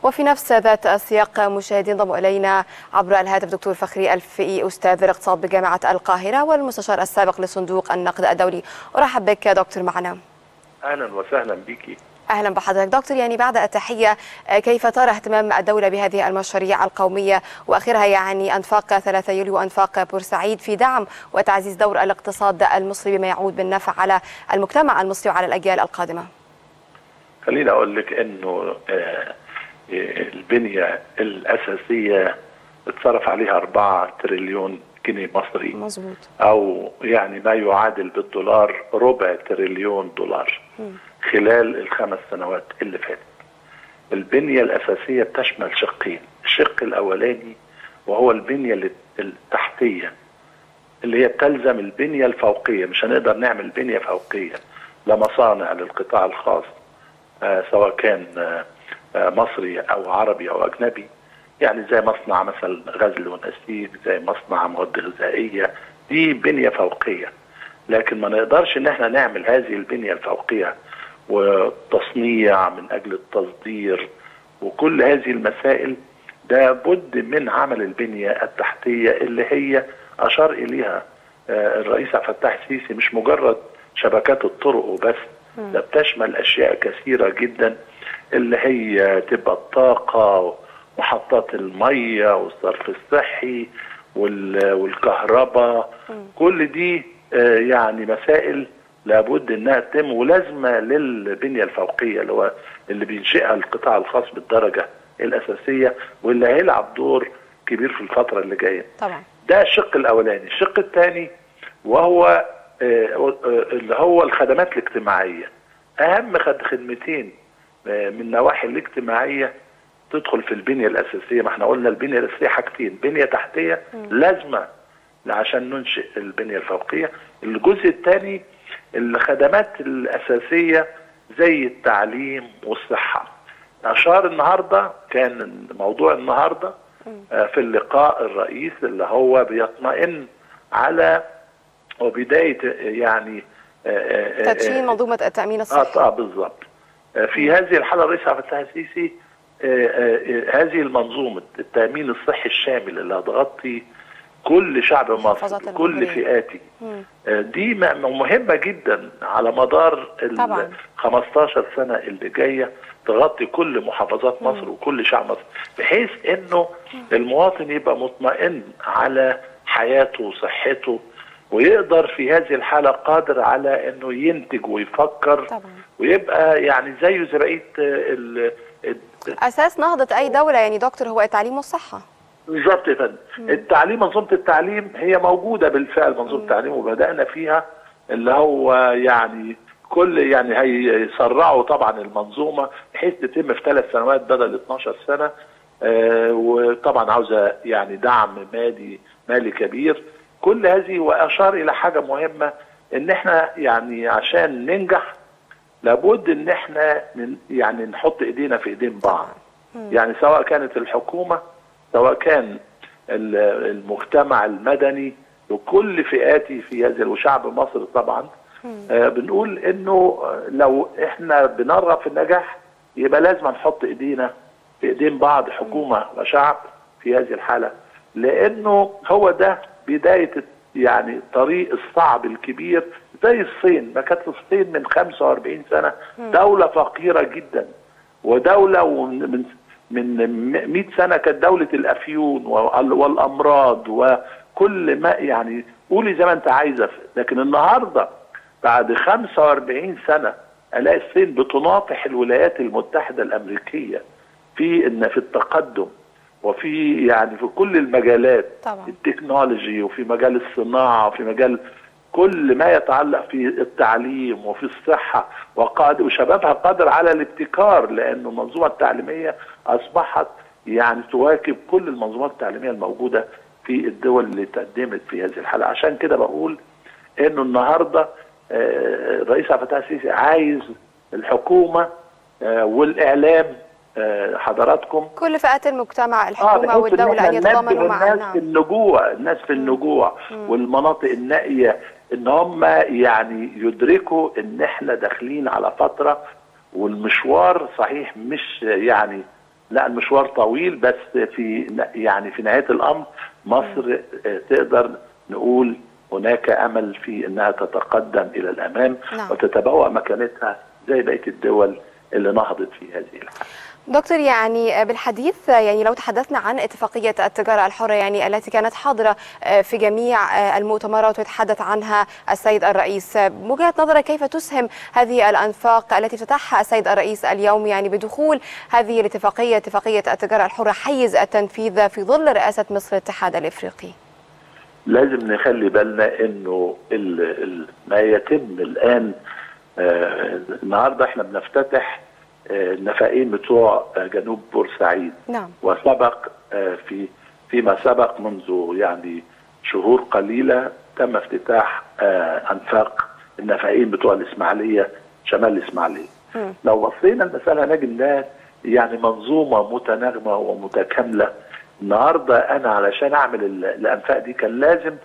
وفي نفس ذات السياق مشاهدين انضم الينا عبر الهاتف دكتور فخري الفقي استاذ الاقتصاد بجامعه القاهره والمستشار السابق لصندوق النقد الدولي ارحب بك دكتور معنا اهلا وسهلا بك اهلا بحضرتك دكتور يعني بعد التحيه كيف ترى اهتمام الدوله بهذه المشاريع القوميه واخرها يعني انفاق 3 يوليو وانفاق بورسعيد في دعم وتعزيز دور الاقتصاد المصري بما يعود بالنفع على المجتمع المصري وعلى الاجيال القادمه خليني اقول لك انه البنيه الاساسيه اتصرف عليها 4 تريليون جنيه مصري مظبوط او يعني ما يعادل بالدولار ربع تريليون دولار م. خلال الخمس سنوات اللي فاتت البنيه الاساسيه بتشمل شقين الشق الاولاني وهو البنيه التحتيه اللي هي بتلزم البنيه الفوقيه مش هنقدر نعمل بنيه فوقيه لمصانع للقطاع الخاص آه سواء كان آه آه مصري او عربي او اجنبي يعني زي مصنع مثلا غزل ونسيج زي مصنع مواد غذائيه دي بنيه فوقيه لكن ما نقدرش ان احنا نعمل هذه البنيه الفوقيه والتصنيع من اجل التصدير وكل هذه المسائل ده بد من عمل البنيه التحتيه اللي هي اشار اليها الرئيس عبد الفتاح السيسي مش مجرد شبكات الطرق وبس ده بتشمل اشياء كثيره جدا اللي هي تبقى الطاقه محطات الميه والصرف الصحي والكهرباء كل دي يعني مسائل لابد انها تتم ولازمه للبنيه الفوقيه اللي هو اللي بينشئها القطاع الخاص بالدرجه الاساسيه واللي هيلعب دور كبير في الفتره اللي جايه. طبعا. ده الشق الاولاني، الشق الثاني وهو اللي هو الخدمات الاجتماعيه. اهم خدمتين من النواحي الاجتماعيه تدخل في البنيه الاساسيه، ما احنا قلنا البنيه الاساسيه حاجتين، بنيه تحتيه لازمه عشان ننشئ البنيه الفوقيه، الجزء الثاني الخدمات الأساسية زي التعليم والصحة أشار النهاردة كان موضوع النهاردة في اللقاء الرئيس اللي هو بيطمئن على وبداية يعني تدشين منظومة التأمين الصحي اه بالظبط في هذه الحالة الرئيس عبد الفتاح السيسي هذه المنظومة التأمين الصحي الشامل اللي هتغطي كل شعب مصر كل فئاتي دي مهمة جدا على مدار ال 15 سنة اللي جاية تغطي كل محافظات مصر وكل شعب مصر بحيث انه المواطن يبقى مطمئن على حياته وصحته ويقدر في هذه الحالة قادر على انه ينتج ويفكر طبعا. ويبقى يعني زيه زي بقية ال اساس نهضة اي دولة يعني دكتور هو التعليم والصحة بالظبط يا فندم التعليم منظومه التعليم هي موجوده بالفعل منظومه التعليم وبدانا فيها اللي هو يعني كل يعني هيسرعوا طبعا المنظومه بحيث تتم في ثلاث سنوات بدل 12 سنه آه وطبعا عاوزه يعني دعم مالي مالي كبير كل هذه واشار الى حاجه مهمه ان احنا يعني عشان ننجح لابد ان احنا يعني نحط ايدينا في ايدين بعض يعني سواء كانت الحكومه سواء كان المجتمع المدني وكل فئاتي في هذا وشعب مصر طبعا آه بنقول انه لو احنا بنرغب في النجاح يبقى لازم نحط ايدينا في ايدين بعض حكومه وشعب في هذه الحاله لانه هو ده بدايه يعني الطريق الصعب الكبير زي الصين ما كانت الصين من 45 سنه دوله فقيره جدا ودوله من من 100 سنه كانت دوله الافيون والامراض وكل ما يعني قولي زي ما انت عايزه لكن النهارده بعد 45 سنه الاقي الصين بتناطح الولايات المتحده الامريكيه في ان في التقدم وفي يعني في كل المجالات طبعا. التكنولوجي وفي مجال الصناعه وفي مجال كل ما يتعلق في التعليم وفي الصحة وقادر وشبابها قادر على الابتكار لأنه المنظومة التعليمية أصبحت يعني تواكب كل المنظومات التعليمية الموجودة في الدول اللي تقدمت في هذه الحالة عشان كده بقول انه النهارده الرئيس عبد الفتاح السيسي عايز الحكومه والاعلام حضراتكم كل فئات المجتمع الحكومه آه والدوله ان يتضامنوا مع الناس في النجوع الناس في النجوع والمناطق النائيه ان هم يعني يدركوا ان احنا داخلين على فتره والمشوار صحيح مش يعني لا المشوار طويل بس في يعني في نهايه الامر مصر آه، تقدر نقول هناك امل في انها تتقدم الى الامام نعم. وتتبوأ مكانتها زي بقيه الدول اللي نهضت في هذه الحاله. دكتور يعني بالحديث يعني لو تحدثنا عن اتفاقية التجارة الحرة يعني التي كانت حاضرة في جميع المؤتمرات ويتحدث عنها السيد الرئيس بوجهة نظرك كيف تسهم هذه الأنفاق التي افتتحها السيد الرئيس اليوم يعني بدخول هذه الاتفاقية اتفاقية التجارة الحرة حيز التنفيذ في ظل رئاسة مصر الاتحاد الإفريقي لازم نخلي بالنا انه ال ال ما يتم الان آه النهارده احنا بنفتتح آه النفقين بتوع آه جنوب بورسعيد نعم وسبق آه في فيما سبق منذ يعني شهور قليله تم افتتاح آه انفاق النفقين بتوع الاسماعيليه شمال الاسماعيليه مم. لو بصينا المساله نجد انها يعني منظومه متناغمه ومتكامله النهارده انا علشان اعمل ال- الانفاق دي كان لازم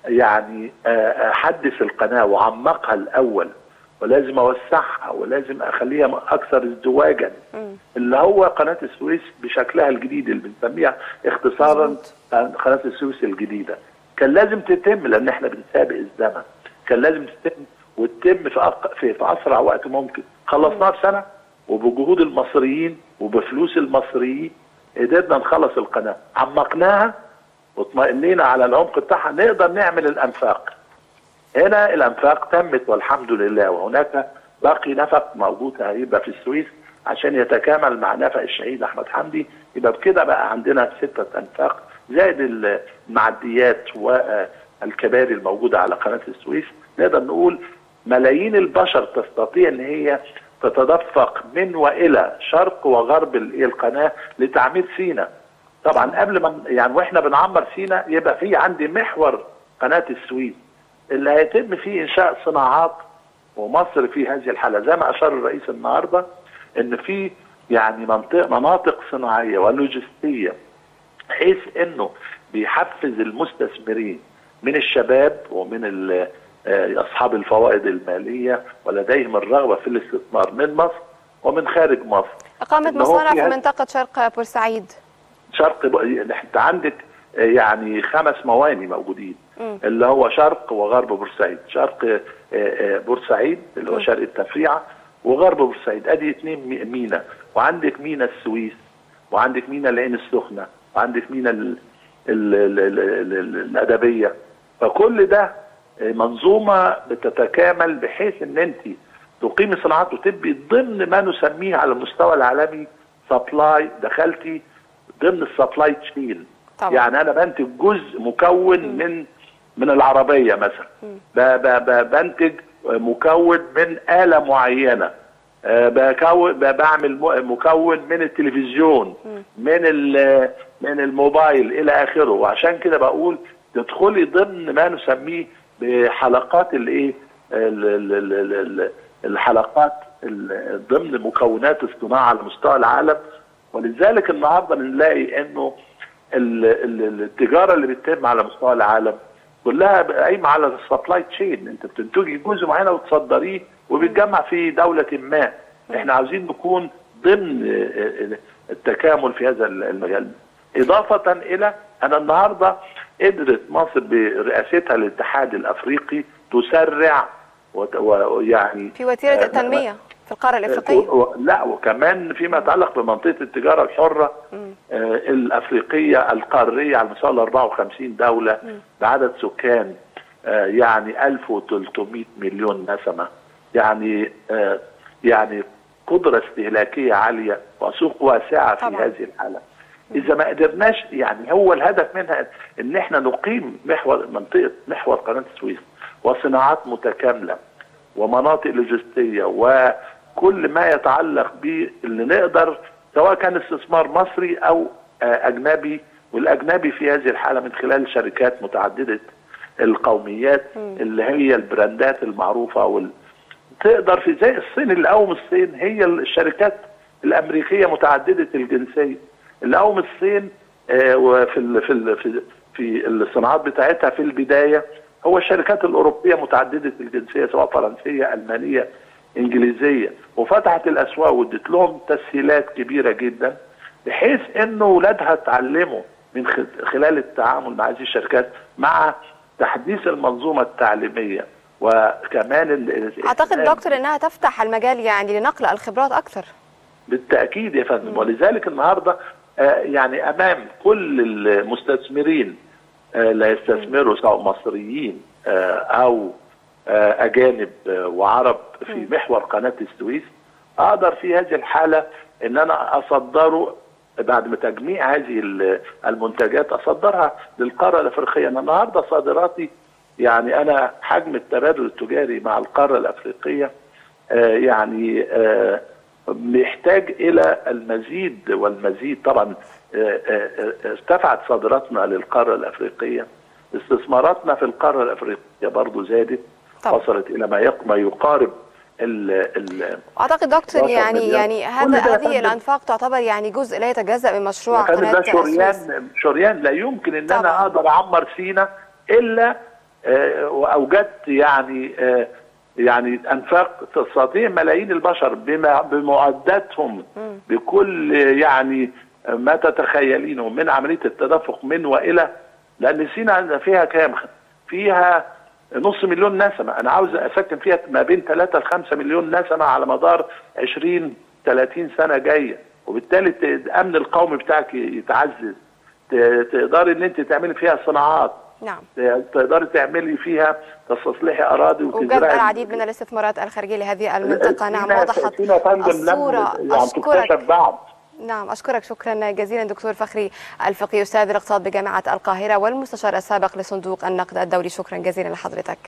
يعني آه، احدث القناه واعمقها الاول ولازم اوسعها ولازم اخليها اكثر ازدواجا مم. اللي هو قناه السويس بشكلها الجديد اللي بنسميها اختصارا مظبوط. قناه السويس الجديده كان لازم تتم لان احنا بنسابق الزمن كان لازم تتم وتتم في أق... في, في اسرع وقت ممكن خلصناها في سنه وبجهود المصريين وبفلوس المصريين قدرنا نخلص القناه عمقناها واطمئنينا على العمق بتاعها نقدر نعمل الانفاق هنا الانفاق تمت والحمد لله وهناك باقي نفق موجود هيبقى في السويس عشان يتكامل مع نفق الشهيد احمد حمدي يبقى بكده بقى عندنا ستة انفاق زائد المعديات والكباري الموجودة على قناة السويس نقدر نقول ملايين البشر تستطيع ان هي تتدفق من والى شرق وغرب ال- القناة لتعمير سينا طبعا قبل ما يعني واحنا بنعمر سينا يبقى في عندي محور قناة السويس اللي هيتم فيه انشاء صناعات ومصر في هذه الحاله زي ما اشار الرئيس النهارده ان في يعني منطق مناطق صناعيه ولوجستيه حيث انه بيحفز المستثمرين من الشباب ومن ال- آه، اصحاب الفوائد الماليه ولديهم الرغبه في الاستثمار من مصر ومن خارج مصر إقامة إن هو مصانع في في هذا- منطقة شرق بورسعيد شرق ب... انت عندك آه، يعني خمس مواني موجودين مم. اللي هو شرق وغرب بورسعيد شرق آه، آه، بورسعيد اللي هو مم. شرق التفريعه وغرب بورسعيد ادي اثنين مي- مينا وعندك مينا السويس وعندك مينا العين السخنه وعندك مينا ال... ال... ال... ال... ال... ال... الادبيه فكل ده آه، منظومه بتتكامل بحيث ان انت تقيمي صناعات وتبقي ضمن ما نسميه على المستوى العالمي سبلاي دخلتي ضمن السبلاي تشين طبعا. يعني انا بنتج جزء مكون من من العربيه مثلا ب- ب- ب- بنتج مكون من آلة معينة آه، بكون ب- بعمل م- مكون من التلفزيون من ال- من الموبايل الى اخره وعشان كده بقول تدخلي ضمن ما نسميه بحلقات الايه ال- ال- ال- ال- ال- الحلقات ال- ضمن مكونات الصناعه على مستوى العالم ولذلك النهارده بنلاقي انه ال- ال- التجاره اللي بتتم على مستوى العالم كلها قايمه على السبلاي تشين انت بتنتجي جزء معين وتصدريه وبيتجمع في دوله ما احنا عاوزين نكون ضمن التكامل في هذا المجال اضافه الى انا النهارده قدرت مصر برئاستها للاتحاد الافريقي تسرع وت- ويعني في وتيرة آه، التنمية في القارة الإفريقية و- لا وكمان فيما يتعلق بمنطقه التجاره الحره مم. آه، الافريقيه القاريه على مستوى ال 54 دوله بعدد سكان آه، يعني 1300 مليون نسمه يعني آه، يعني قدره استهلاكيه عاليه وسوق واسعه في طبعاً. هذه الحاله اذا ما قدرناش يعني هو الهدف منها ان احنا نقيم محور منطقه محور قناه السويس وصناعات متكامله ومناطق لوجستيه وكل ما يتعلق باللي نقدر سواء كان استثمار مصري او آه، اجنبي والاجنبي في هذه الحاله من خلال شركات متعدده القوميات اللي هي البراندات المعروفه وال... تقدر في زي الصين اللي قوم الصين هي الشركات الامريكيه متعدده الجنسيه اللي قوم الصين آه، وفي ال في ال في في الصناعات بتاعتها في البدايه هو الشركات الاوروبيه متعدده الجنسيه سواء فرنسيه المانيه انجليزيه وفتحت الاسواق وادت لهم تسهيلات كبيره جدا بحيث انه اولادها اتعلموا من خلال التعامل مع هذه الشركات مع تحديث المنظومه التعليميه وكمان اعتقد دكتور انها تفتح المجال يعني لنقل الخبرات اكثر بالتاكيد يا فندم ولذلك النهارده يعني امام كل المستثمرين لا يستثمروا سواء مصريين او اجانب وعرب في محور قناه السويس اقدر في هذه الحاله ان انا اصدره بعد ما تجميع هذه المنتجات اصدرها للقاره الافريقيه انا النهارده صادراتي يعني انا حجم التبادل التجاري مع القاره الافريقيه يعني محتاج الى المزيد والمزيد طبعا ارتفعت صادراتنا للقاره الافريقيه استثماراتنا في القاره الافريقيه برضو زادت طبعا. وصلت الى ما ما يقارب ال ال اعتقد دكتور يعني يعني هذا هذه الانفاق تعتبر يعني جزء لا يتجزا من مشروع قناه ده شريان شريان لا يمكن ان طبعا. انا اقدر اعمر سينا الا آه واوجدت يعني آه يعني انفاق تستطيع ملايين البشر بما بمعداتهم بكل يعني ما تتخيلينه من عمليه التدفق من والى لان سينا فيها كام؟ فيها نص مليون نسمه، انا عاوز اسكن فيها ما بين 3 ل 5 مليون نسمه على مدار 20 30 سنه جايه، وبالتالي الامن القومي بتاعك يتعزز تقدري ان انت تعملي فيها صناعات نعم تقدري تعملي فيها تستصليحي اراضي وجذب العديد من الاستثمارات الخارجيه لهذه المنطقه نعم وضحت الصوره اشكرك بعض نعم أشكرك شكرا جزيلا دكتور فخري الفقي أستاذ الاقتصاد بجامعة القاهرة والمستشار السابق لصندوق النقد الدولي شكرا جزيلا لحضرتك